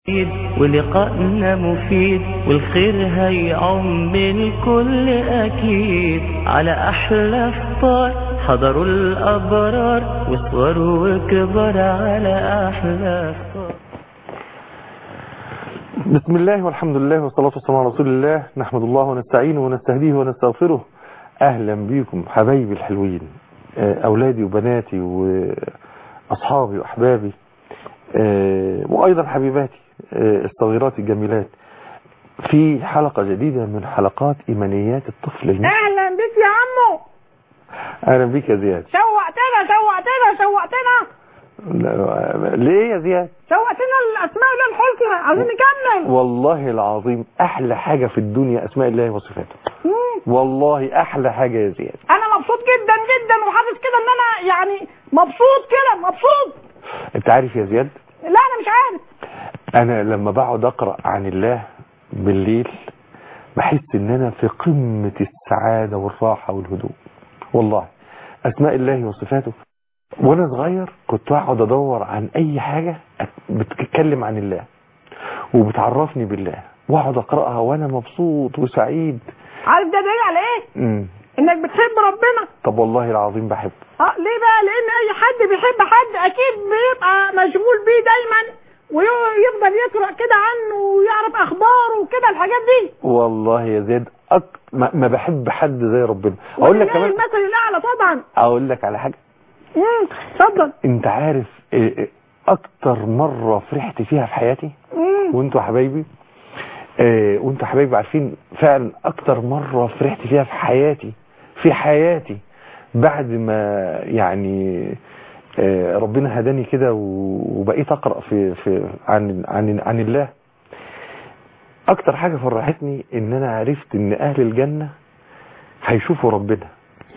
ولقائنا مفيد والخير هيعم الكل أكيد على أحلى فطار حضروا الأبرار وصوروا وكبر على أحلى فطار بسم الله والحمد لله والصلاة والسلام على رسول الله نحمد الله ونستعينه ونستهديه ونستغفره أهلا بكم حبايبي الحلوين أولادي وبناتي وأصحابي وأحبابي وأيضا حبيباتي الصغيرات الجميلات في حلقة جديدة من حلقات إيمانيات الطفل المسلم اهلا بك يا عمو أهلا بك يا زياد شوقتنا شوقتنا شوقتنا لا- ليه يا زياد شوقتنا الاسماء الله الحسنى عايزين نكمل والله العظيم أحلى حاجة في الدنيا أسماء الله وصفاته مم. والله أحلى حاجة يا زياد انا مبسوط جدا جدا وحاسس كده ان انا يعني مبسوط كده مبسوط أنت عارف يا زياد لا انا مش عارف انا لما بقعد اقرا عن الله بالليل بحس ان انا في قمه السعاده والراحه والهدوء والله اسماء الله وصفاته وانا صغير كنت اقعد ادور عن اي حاجه بتتكلم عن الله وبتعرفني بالله واقعد اقراها وانا مبسوط وسعيد عارف ده دليل على ايه امم انك بتحب ربنا طب والله العظيم بحب اه ليه بقى لان اي حد بيحب حد اكيد بيبقى مشغول بيه دايما ويفضل يقرا كده عنه ويعرف اخباره وكده الحاجات دي والله يا زياد أك... ما ما بحب حد زي ربنا اقول لك ولله كمان المثل الاعلى طبعا اقول لك على حاجه امم اتفضل انت عارف إيه إيه اكتر مرة فرحت فيها في حياتي امم وانتوا حبايبي اه وانتوا حبايبي عارفين فعلا اكتر مرة فرحت فيها في حياتي في حياتي بعد ما يعني اه ربنا هداني كده و- وبقيت اقرا في في عن عن عن الله اكتر حاجة فرحتني ان انا عرفت ان اهل الجنة هيشوفوا ربنا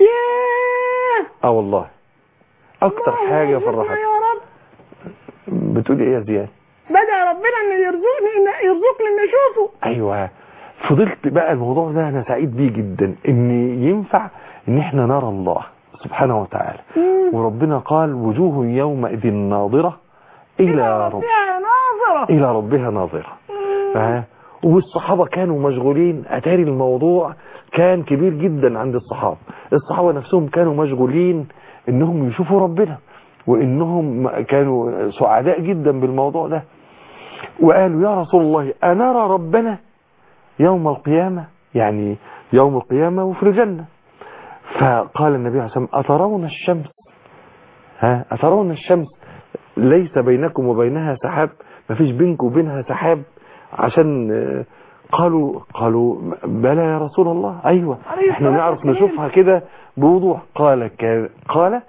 ياه اه والله اكتر الله حاجة يرزقنا فرحتني يا رب بتقولي ايه يا زياد بدأ ربنا ان يرزقني ان يرزقني ان اشوفه ايوه فضلت بقى الموضوع ده انا سعيد بيه جدا ان ينفع ان احنا نرى الله سبحانه وتعالى مم. وربنا قال وجوه يومئذ ناظرة الى رب ربها ناظرة الى ربها ناظرة مم. ف- والصحابة كانوا مشغولين اتاري الموضوع كان كبير جدا عند الصحابة الصحابة نفسهم كانوا مشغولين انهم يشوفوا ربنا وانهم كانوا سعداء جدا بالموضوع ده وقالوا يا رسول الله أنرى ربنا يوم القيامة يعني يوم القيامة وفي الجنة فقال النبي عليه الصلاة والسلام أترون الشمس ها أترون الشمس ليس بينكم وبينها سحاب ما فيش بينكم وبينها سحاب عشان آه، قالوا قالوا بلى يا رسول الله أيوة عليه احنا الصلاة نعرف والسلام. نشوفها كده بوضوح قال ك... قال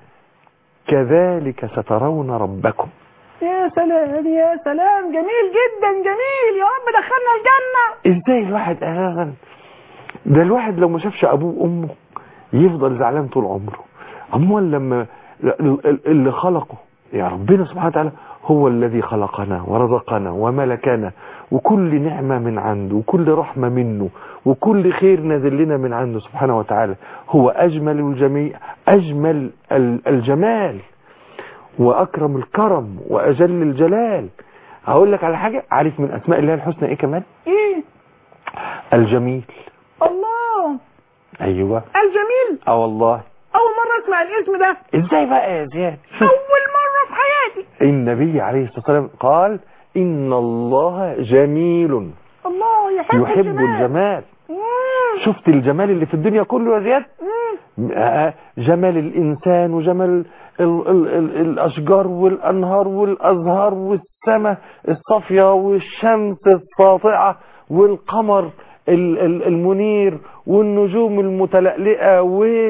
كذلك سترون ربكم يا سلام يا سلام جميل جدا جميل يا رب دخلنا الجنة ازاي الواحد اساسا ده الواحد لو ما شافش ابوه وامه يفضل زعلان طول عمره امال لما اللي خلقه يعني ربنا سبحانه وتعالى هو الذي خلقنا ورزقنا وملكنا وكل نعمة من عنده وكل رحمة منه وكل خير نازل لنا من عنده سبحانه وتعالى هو أجمل الجميع أجمل ال- الجمال وأكرم الكرم وأجل الجلال هقول لك على حاجة عارف من أسماء الله الحسنى إيه كمان ايه الجميل الله ايوه الجميل اه والله اول مرة اسمع الاسم ده ازاي بقى يا زياد شوف اول مرة في حياتي النبي عليه الصلاه والسلام قال ان الله جميل الله يحب, يحب الجمال مم. شفت الجمال اللي في الدنيا كله يا زياد مم. آه، جمال الانسان وجمال ال ال ال الاشجار والانهار والازهار والسماء الصافيه والشمس الساطعه والقمر ال ال المنير والنجوم المتلألئه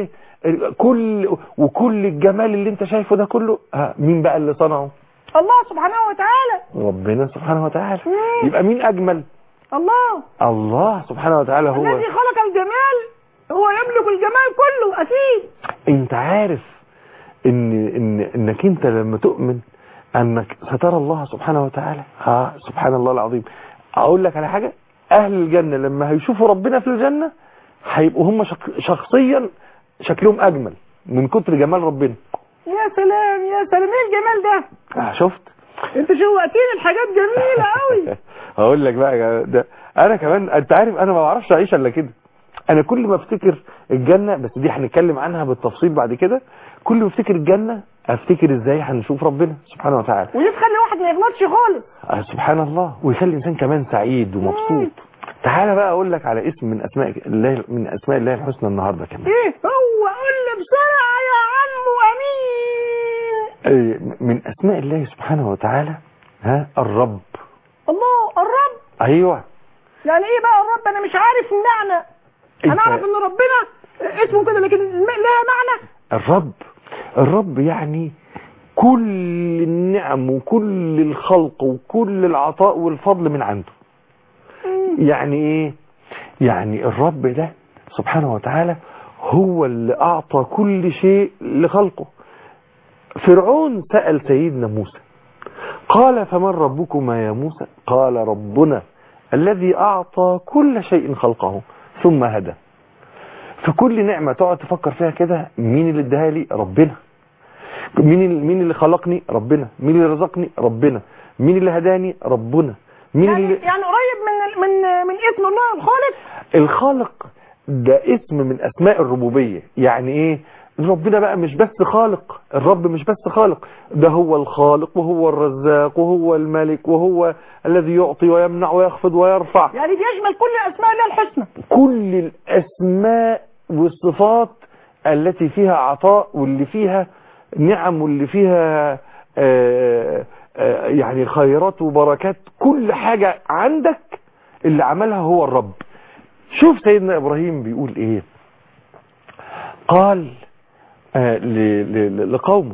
وكل وكل الجمال اللي انت شايفه ده كله آه، مين بقى اللي صنعه الله سبحانه وتعالى ربنا سبحانه وتعالى مم. يبقى مين اجمل الله الله سبحانه وتعالى هو الذي خلق الجمال هو يملك الجمال كله اكيد انت عارف ان ان انك انت لما تؤمن انك سترى الله سبحانه وتعالى ها سبحان الله العظيم اقول لك على حاجه اهل الجنه لما هيشوفوا ربنا في الجنه هيبقوا هم شك- شخصيا شكلهم اجمل من كتر جمال ربنا يا سلام يا سلام ايه الجمال ده آه، شفت انت شوقتني الحاجات جميلة قوي هقول لك بقى يا ده انا كمان انت عارف انا ما بعرفش اعيش الا كده انا كل ما افتكر الجنه بس دي هنتكلم عنها بالتفصيل بعد كده كل ما افتكر الجنه افتكر ازاي هنشوف ربنا سبحانه وتعالى ودي تخلي واحد ما يغلطش خالص آه، سبحان الله ويخلي الانسان كمان سعيد ومبسوط تعالى بقى اقول لك على اسم من اسماء الله من اسماء الله الحسنى النهارده كمان ايه هو قول لي بسرعه يا عمو امين آه، من اسماء الله سبحانه وتعالى ها الرب الله الرب ايوه يعني ايه بقى الرب انا مش عارف المعنى انا أنت- اعرف ان ربنا اسمه كده لكن الم- لها معنى الرب الرب يعني كل النعم وكل الخلق وكل العطاء والفضل من عنده يعني ايه يعني الرب ده سبحانه وتعالى هو اللي اعطى كل شيء لخلقه فرعون سأل سيدنا موسى قال فمن ربكما يا موسى قال ربنا الذي اعطى كل شيء خلقه ثم هدى في كل نعمة تقعد تفكر فيها كده مين اللي اداها لي ربنا مين اللي مين اللي خلقني ربنا مين اللي رزقني ربنا مين اللي هداني ربنا مين يعني اللي يعني قريب من من من اسم الله الخالق الخالق ده اسم من اسماء الربوبية يعني ايه ربنا بقى مش بس خالق الرب مش بس خالق ده هو الخالق وهو الرزاق وهو الملك وهو الذي يعطي ويمنع ويخفض ويرفع يعني بيشمل كل اسماء الله الحسنى كل الاسماء والصفات التي فيها عطاء واللي فيها نعم واللي فيها آه، آه، يعني خيرات وبركات كل حاجة عندك اللي عملها هو الرب شوف سيدنا ابراهيم بيقول ايه قال آه، ل- ل- لقومه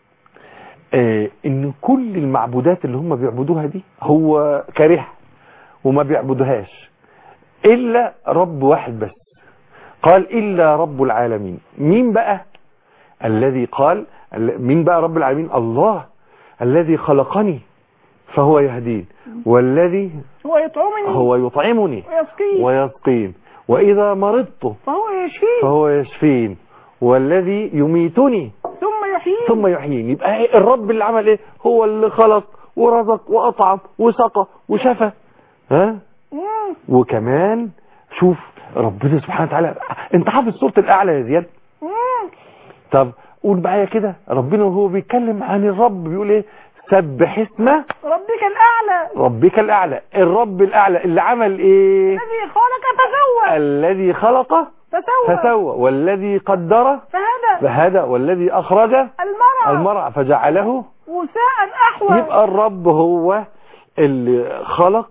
آه، ان كل المعبودات اللي هم بيعبدوها دي هو كارهها وما بيعبدوهاش الا رب واحد بس قال الا رب العالمين مين بقى الذي قال ال- مين بقى رب العالمين الله الذي خلقني فهو يهدين والذي هو يطعمني هو يطعمني ويسقيني ويسقين واذا مرضت فهو يشفيني فهو يشفين والذي يميتني ثم يحييني ثم يحييني يبقى إيه الرب اللي عمل ايه هو اللي خلق ورزق واطعم وسقى وشفى ها مم. وكمان شوف ربنا سبحانه وتعالى انت حافظ سورة الاعلى يا زياد مم. طب قول معايا كده ربنا وهو بيتكلم عن الرب بيقول ايه سبح اسم ربك الاعلى ربك الاعلى الرب الاعلى اللي عمل ايه الذي خلق فسوى الذي خلق فسوى فسوى والذي قدر فهدى فهدى والذي اخرج المرأة المرء فجعله وساء احوى يبقى الرب هو اللي خلق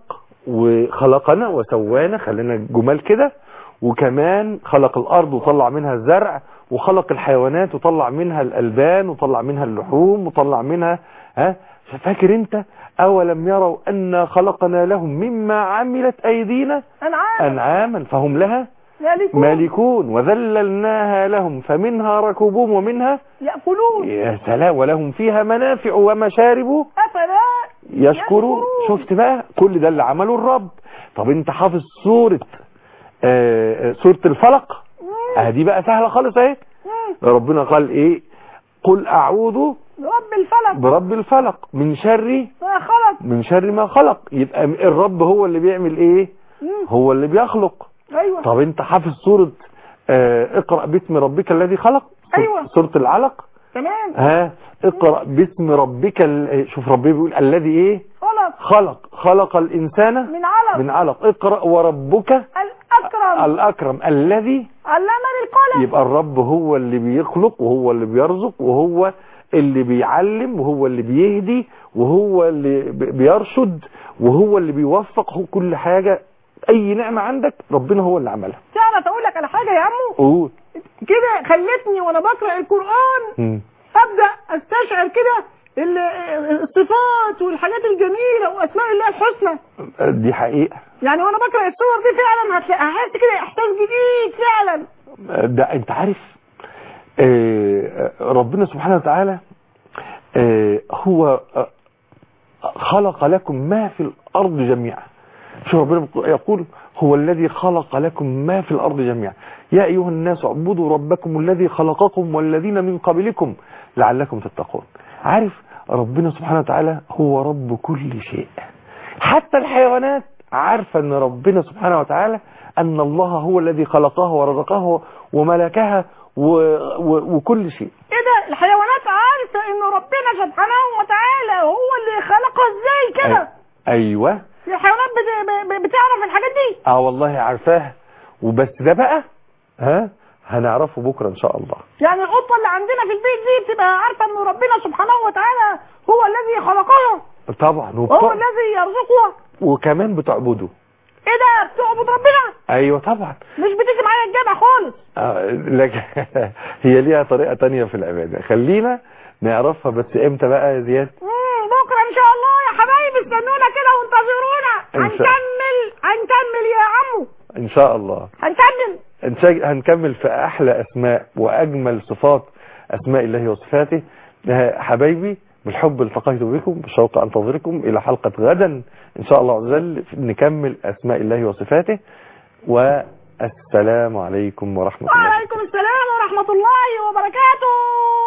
وخلقنا وسوانا خلينا جمال كده وكمان خلق الارض وطلع منها الزرع وخلق الحيوانات وطلع منها الالبان وطلع منها اللحوم وطلع منها ها فاكر انت اولم يروا انا خلقنا لهم مما عملت ايدينا انعام انعاما فهم لها مالكون مالكون وذللناها لهم فمنها ركوبهم ومنها ياكلون يا سلام ولهم فيها منافع ومشارب افلا يشكروا يشكرون. شفت بقى كل ده اللي عمله الرب طب انت حافظ سورة آه، آه، سورة الفلق مم. اه دي بقى سهلة خالص اهي مم. ربنا قال ايه قل اعوذ رب الفلق برب الفلق من شر ما خلق من شر ما خلق يبقى الرب هو اللي بيعمل ايه مم. هو اللي بيخلق ايوه طب انت حافظ سورة آه، اقرأ باسم ربك الذي خلق سورة- أيوة. سورة العلق تمام ها اقرأ باسم ربك ال- شوف ربنا بيقول الذي ايه خلق خلق خلق الإنسان من علق من علق اقرأ وربك الاكرم الأكرم الذي علمني القلم يبقى الرب هو اللي بيخلق وهو اللي بيرزق وهو اللي بيعلم وهو اللي بيهدي وهو اللي بي- بيرشد وهو اللي بيوفق هو كل حاجة أي نعمة عندك ربنا هو اللي عملها تعرف اقول لك على حاجه يا عمو قول كده خلتني وانا بقرا القران مم. ابدا استشعر كده ال- الصفات والحاجات الجميله واسماء الله الحسنى دي حقيقة يعني وانا بقرا الصور دي فعلا هتلاقي هحس كده احساس جديد فعلا ده انت عارف آه، ربنا سبحانه وتعالى آه، هو آه، خلق لكم ما في الأرض جميعا شو ربنا يقول هو الذي خلق لكم ما في الأرض جميعا يا أيها الناس اعبدوا ربكم الذي خلقكم والذين من قبلكم لعلكم تتقون عارف ربنا سبحانه وتعالى هو رب كل شيء حتى الحيوانات عارفة ان ربنا سبحانه وتعالى ان الله هو الذي خلقها ورزقها وملكها و... و... وكل شيء ايه ده الحيوانات عارفه ان ربنا سبحانه وتعالى هو اللي خلقها ازاي كده ايوه الحيوانات بت... ب- ب- بتعرف الحاجات دي اه والله عارفاها وبس ده بقى ها هنعرفه بكرة ان شاء الله يعني القطه اللي عندنا في البيت دي بتبقى عارفه ان ربنا سبحانه وتعالى هو الذي خلقها طبعا هو وبتع... الذي يرزقها وكمان بتعبده ايه ده بتعبد ربنا ايوه طبعا مش بتيجي معايا الجامع خالص آه، لكن هي ليها طريقة تانية في العبادة خلينا نعرفها بس امتى بقى يا زياد مم، بكره ان شاء الله يا حبايبي استنونا كده وانتظرونا إن شاء- هنكمل هنكمل يا عمو ان شاء الله هنكمل هنشج- هنكمل في احلى اسماء واجمل صفات اسماء الله وصفاته آه، حبايبي بالحب التقيت بكم بالشوق انتظركم الى حلقة غدا ان شاء الله عز وجل نكمل اسماء الله وصفاته والسلام عليكم ورحمة الله وعليكم السلام ورحمة الله وبركاته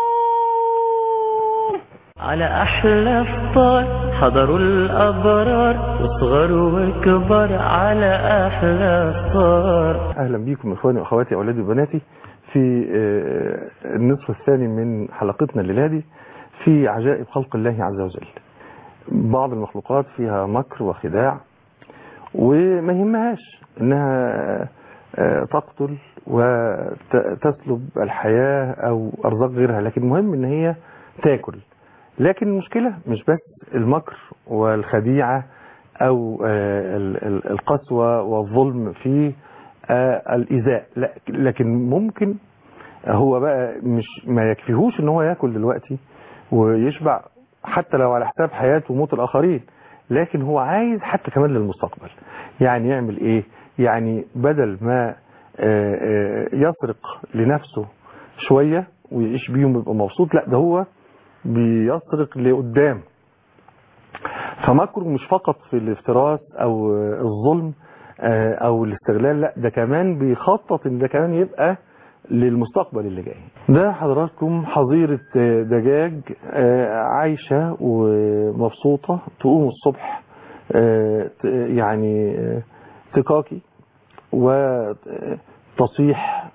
على أحلى فطار حضروا الأبرار وصغر وكبر على أحلى فطار اهلا بيكم اخواني واخواتي اولادي وبناتي في آه، النصف الثاني من حلقتنا الليله دي في عجائب خلق الله عز وجل بعض المخلوقات فيها مكر وخداع وما يهمهاش انها آه، تقتل وتسلب الحياة او ارزاق غيرها لكن المهم ان هي تاكل لكن المشكلة مش بس المكر والخديعة او آه، ال- ال- القسوة والظلم في آه، الايذاء لا- لكن ممكن هو بقى مش ما يكفيهوش ان هو ياكل دلوقتي ويشبع حتى لو على حساب حياته وموت الاخرين لكن هو عايز حتى كمان للمستقبل يعني يعمل ايه يعني بدل ما آه، آه، يسرق لنفسه شوية ويعيش بيهم ويبقى مبسوط لا ده هو بيسرق لقدام فمكره مش فقط في الافتراس او الظلم آه، او الاستغلال لا ده كمان بيخطط ان ده كمان يبقى للمستقبل اللي جاي ده حضراتكم حظيرة آه، دجاج آه، عايشة ومبسوطة تقوم الصبح آه، ت- يعني آه، تكاكي وتصيح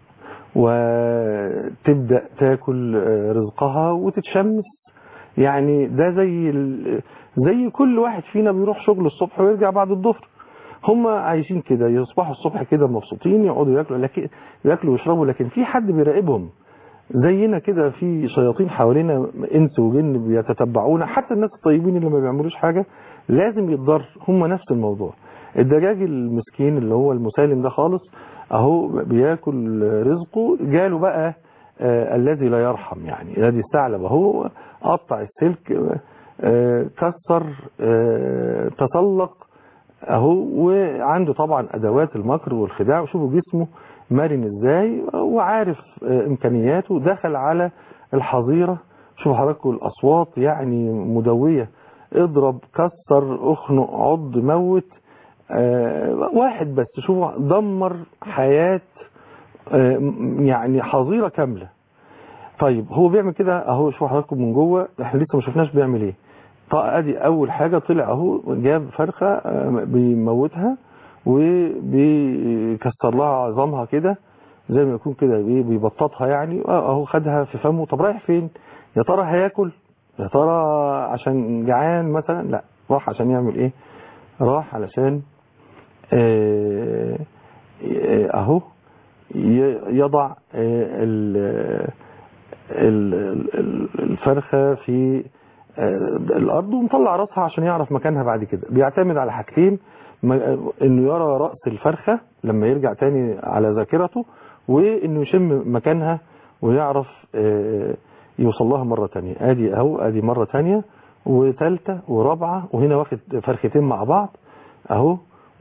وتبدأ تاكل آه، رزقها وتتشمس يعني ده زي ال- زي كل واحد فينا بيروح شغل الصبح ويرجع بعد الظهر هم عايشين كده يصبحوا الصبح كده مبسوطين يقعدوا ياكلوا لكن ياكلوا ويشربوا لكن في حد بيراقبهم زينا كده في شياطين حوالينا انس وجن بيتتبعونا حتى الناس الطيبين اللي ما بيعملوش حاجه لازم يتضر هم نفس الموضوع الدجاج المسكين اللي هو المسالم ده خالص اهو بياكل رزقه جاله بقى آه الذي لا يرحم يعني الذي استعلب اهو قطع السلك آه كسر آه تسلق اهو وعنده طبعا ادوات المكر والخداع وشوفوا جسمه مرن ازاي وعارف آه، امكانياته دخل على الحظيرة شوفوا حضراتكم الاصوات يعني مدوية اضرب كسر اخنق عض موت آه، واحد بس شوفوا دمر حياة آه، م- يعني حظيرة كاملة طيب هو بيعمل كده اهو شوفوا حضراتكم من جوه احنا لسه ما شفناش بيعمل ايه طيب ادي اول حاجة طلع اهو جاب فرخة آه، بيموتها وبيكسر لها عظامها كده زي ما يكون كده بي- بيبططها يعني آه، اهو خدها في فمه طب رايح فين يا ترى هياكل يا ترى عشان جعان مثلا لا راح عشان يعمل ايه راح علشان آه، آه، اهو ي- يضع آه، ال- ال- ال- الفرخة في آه، الارض ومطلع راسها عشان يعرف مكانها بعد كده بيعتمد على حاجتين ما- انه يرى راس الفرخه لما يرجع تاني على ذاكرته وانه يشم مكانها ويعرف آه، يوصل لها مره تانية ادي اهو ادي مره تانية وثالثه ورابعه وهنا واخد فرختين مع بعض اهو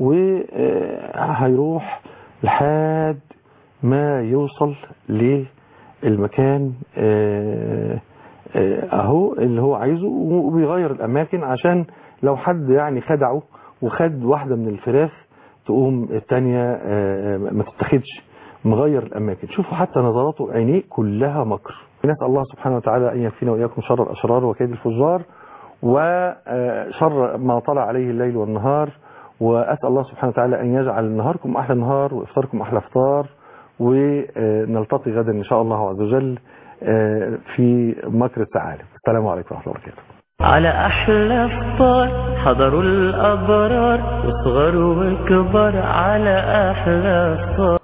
وهيروح لحد ما يوصل للمكان آه، آه، اهو اللي هو عايزه وبيغير الاماكن عشان لو حد يعني خدعه وخد واحدة من الفراخ تقوم التانية آه، ما تتخدش مغير الاماكن شوفوا حتى نظراته عينيه كلها مكر نسأل الله سبحانه وتعالى ان يكفينا واياكم شر الاشرار وكيد الفجار وشر ما طلع عليه الليل والنهار وأسأل الله سبحانه وتعالى أن يجعل نهاركم أحلى نهار وإفطاركم أحلى إفطار ونلتقي غدا إن شاء الله عز وجل آه، في مكر الثعالب السلام عليكم ورحمة الله وبركاته على أحلى فطار حضروا الأبرار وصغروا وكبار على أحلى فطار